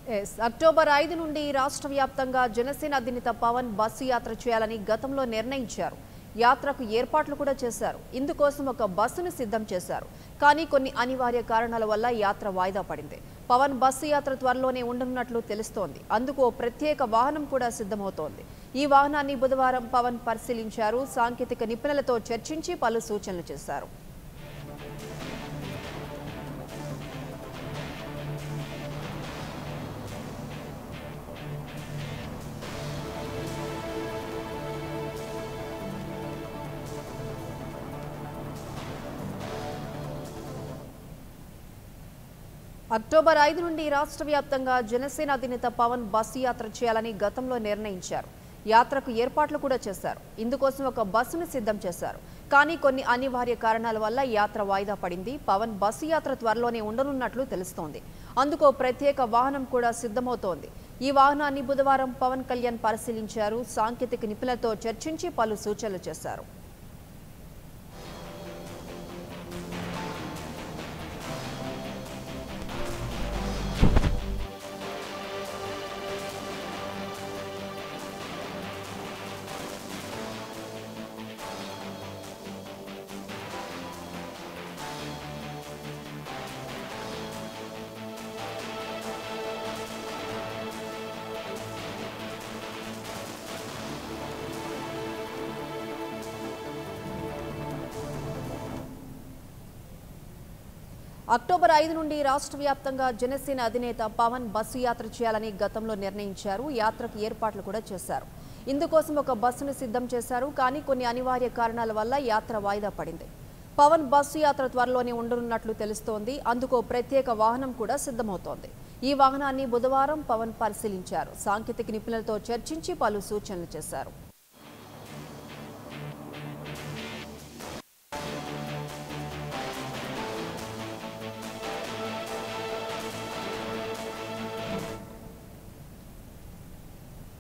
yes October ఐదు నుండి రాష్ట్ర వ్యాప్తంగా జనసేన అధినేత పవన్ బస్సు యాత్ర చేయాలని గతంలో నిర్ణయించారు యాత్రకు ఏర్పాట్లు కూడా చేశారు ఇందుకోసం ఒక బస్సును సిద్ధం చేశారు కానీ కొన్ని అనివార్య కారణాల వల్ల యాత్ర వాయిదా పడింది పవన్ బస్సు యాత్ర త్వరలోనే ఉండనున్నట్లు తెలుస్తోంది అందుకు ఓ ప్రత్యేక వాహనం కూడా సిద్ధమవుతోంది ఈ వాహనాన్ని బుధవారం పవన్ పరిశీలించారు సాంకేతిక నిపుణులతో చర్చించి పలు సూచనలు చేశారు అక్టోబర్ ఐదు నుండి రాష్ట్ర వ్యాప్తంగా జనసేన అధినేత పవన్ బస్సు యాత్ర చేయాలని గతంలో నిర్ణయించారు యాత్రకు ఏర్పాట్లు కూడా చేశారు ఇందుకోసం ఒక బస్సును సిద్ధం చేశారు కానీ కొన్ని అనివార్య కారణాల వల్ల యాత్ర వాయిదా పడింది పవన్ బస్సు యాత్ర త్వరలోనే ఉండనున్నట్లు తెలుస్తోంది అందుకో ప్రత్యేక వాహనం కూడా సిద్ధమవుతోంది ఈ వాహనాన్ని బుధవారం పవన్ కళ్యాణ్ పరిశీలించారు సాంకేతిక నిపుణులతో చర్చించి పలు సూచనలు చేశారు అక్టోబర్ ఐదు నుండి రాష్ట్ర వ్యాప్తంగా జనసేన అధినేత పవన్ బస్సు యాత్ర చేయాలని గతంలో నిర్ణయించారు యాత్రకు ఏర్పాట్లు కూడా చేశారు ఇందుకోసం ఒక బస్సును సిద్ధం చేశారు కానీ కొన్ని అనివార్య కారణాల వల్ల యాత్ర వాయిదా పడింది పవన్ బస్సు యాత్ర త్వరలోనే ఉండనున్నట్లు తెలుస్తోంది అందుకో ప్రత్యేక వాహనం కూడా సిద్ధమవుతోంది ఈ వాహనాన్ని బుధవారం పవన్ పరిశీలించారు సాంకేతిక నిపుణులతో చర్చించి పలు సూచనలు చేశారు